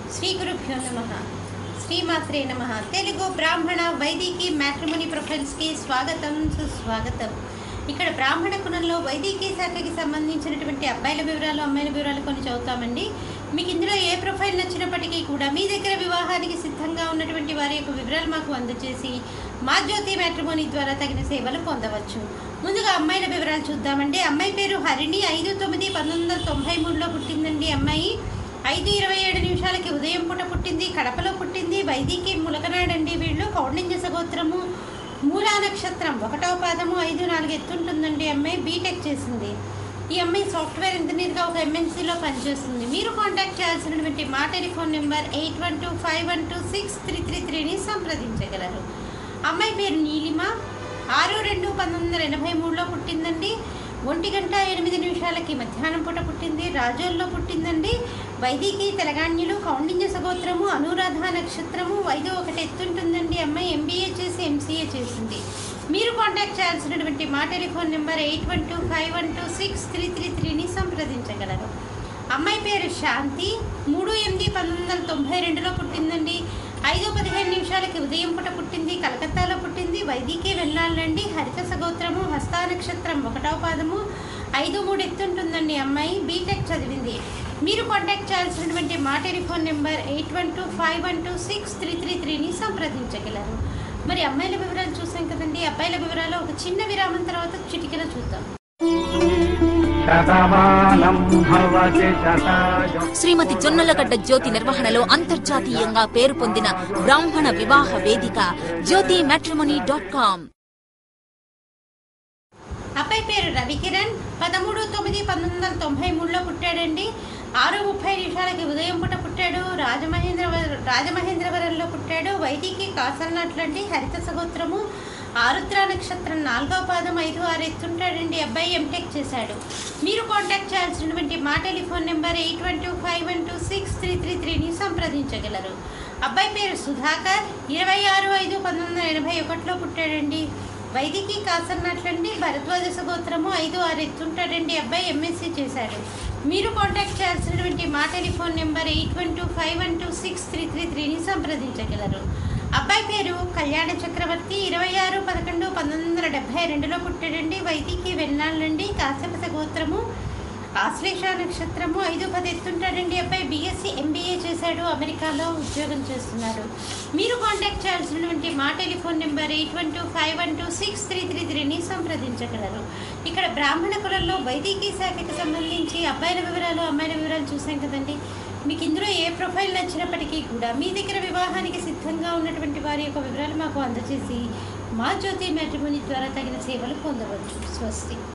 శ్రీ గురుభ్యో నమ శ్రీమాత్రే నమ తెలుగు బ్రాహ్మణ వైదికి మ్యాట్రిమోని ప్రొఫైల్స్కి స్వాగతం సుస్వాగతం ఇక్కడ బ్రాహ్మణ కులంలో వైదికీ శాఖకి సంబంధించినటువంటి అబ్బాయిల వివరాలు అమ్మాయిల వివరాలు కొన్ని చదువుతామండి మీకు ఇందులో ఏ ప్రొఫైల్ నచ్చినప్పటికీ కూడా మీ దగ్గర వివాహానికి సిద్ధంగా ఉన్నటువంటి వారి యొక్క వివరాలు మాకు అందజేసి మా జ్యోతి మ్యాట్రిమోని ద్వారా తగిన సేవలు పొందవచ్చు ముందుగా అమ్మాయిల వివరాలు చూద్దామండి అమ్మాయి పేరు హరిణి ఐదు తొమ్మిది పంతొమ్మిది వందల తొంభై మూడులో పుట్టిందండి అమ్మాయి ఐదు ఇరవై ఏడు నిమిషాలకి ఉదయం పూట పుట్టింది కడపలో పుట్టింది వైదికి ములకనాడండి వీళ్ళు కౌండిన్య సగోత్రము మూలా నక్షత్రం ఒకటవ పాదము ఐదు నాలుగు ఎత్తుంటుందండి అమ్మాయి బీటెక్ చేసింది ఈ అమ్మాయి సాఫ్ట్వేర్ ఇంజనీర్గా ఒక ఎంఎన్సీలో పనిచేస్తుంది మీరు కాంటాక్ట్ చేయాల్సినటువంటి మా telephone number eight one two five one two six three three త్రీని సంప్రదించగలరు అమ్మాయి పేరు నీలిమ ఆరు రెండు పంతొమ్మిది వందల ఎనభై మూడులో పుట్టిందండి ఒంటి గంట ఎనిమిది నిమిషాలకి మధ్యాహ్నం పూట పుట్టింది రాజోల్లో పుట్టిందండి వైదికి తెలంగాణ్యులు కౌండిన్య సగోత్రము అనురాధ నక్షత్రము ఐదు ఒకటి ఎత్తుంటుందండి అమ్మాయి ఎంబీఏ చేసి ఎంసీఏ చేసింది మీరు కాంటాక్ట్ చేయాల్సినటువంటి మా telephone number eight one two five one two six three three త్రీని సంప్రదించగలరు అమ్మాయి పేరు శాంతి మూడు ఎనిమిది పంతొమ్మిది వందల తొంభై రెండులో పుట్టిందండి ఐదు పదిహేను నిమిషాలకి ఉదయం పూట పుట్టింది కలకత్తాలో పుట్టింది వైదికే వెళ్ళాలండి హరిత సగోత్రము హస్తా నక్షత్రం ఒకటవ పాదము ఐదు మూడు ఎత్తుంటుందండి అమ్మాయి బీటెక్ చదివింది మీరు కాంటాక్ట్ చేయాల్సినటువంటి మా telephone number eight one two five one two six three three త్రీని సంప్రదించగలరు మరి అమ్మాయిల వివరాలు చూసాం కదండి అబ్బాయిల వివరాలు ఒక చిన్న విరామం తర్వాత చిటికెన చూద్దాం శతమానం భవతి శతాయు శ్రీమతి జొన్నలగడ్డ జ్యోతి నిర్వహణలో అంతర్జాతీయంగా పేరు పొందిన బ్రాహ్మణ వివాహ వేదిక జ్యోతి మ్యాట్రిమోనీ డాట్ కామ్ అబ్బాయి పేరు రవికిరణ్ పదమూడు తొమ్మిది పంతొమ్మిది వందల తొంభై మూడులో పుట్టాడండి ఆరు ముప్పై నిమిషాలకి ఉదయం పూట పుట్టాడు రాజమహేంద్ర రాజమహేంద్రవరంలో పుట్టాడు వైదికి కాసల్నట్లండి హరిత సగోత్రము ఆరుద్ర నక్షత్రం నాలుగో పాదం ఐదు ఆరు ఎత్తుంటాడండి అబ్బాయి ఎంటెక్ చేశాడు మీరు కాంటాక్ట్ చేయాల్సినటువంటి మా telephone number eight one two five one two six three three త్రీని సంప్రదించగలరు అబ్బాయి పేరు సుధాకర్ ఇరవై ఆరు ఐదు పంతొమ్మిది వందల ఎనభై ఒకటిలో పుట్టాడండి వైదికి కాసన్నట్లండి భరద్వాజ సగోత్రము ఐదు ఆరు ఎత్తుంటాడండి అబ్బాయి ఎంఎస్సీ చేశాడు మీరు కాంటాక్ట్ చేయాల్సినటువంటి మా telephone number eight one two five one two six three three త్రీని సంప్రదించగలరు అబ్బాయి పేరు కళ్యాణ చక్రవర్తి ఇరవై ఆరు పదకొండు పంతొమ్మిది వందల డెబ్బై రెండులో పుట్టాడండి వైదికి వెళ్ళాలండి కాశ్యప గోత్రము ఆశ్లేష నక్షత్రము ఐదు పది ఎత్తుంటాడండి అబ్బాయి బీఎస్సీ ఎంబీఏ చేశాడు అమెరికాలో ఉద్యోగం చేస్తున్నాడు మీరు కాంటాక్ట్ చేయాల్సినటువంటి మా telephone number eight one two five one two six three three త్రీని సంప్రదించగలరు ఇక్కడ బ్రాహ్మణ కులంలో వైదికీ శాఖకి సంబంధించి అబ్బాయిల వివరాలు అమ్మాయిల వివరాలు చూసాం కదండి మీకు ఇందులో ఏ ప్రొఫైల్ నచ్చినప్పటికీ కూడా మీ దగ్గర వివాహానికి సిద్ధంగా ఉన్నటువంటి వారి యొక్క వివరాలు మాకు అందజేసి మా జ్యోతి మ్యాట్రిమోని ద్వారా తగిన సేవలు పొందవచ్చు స్వస్తి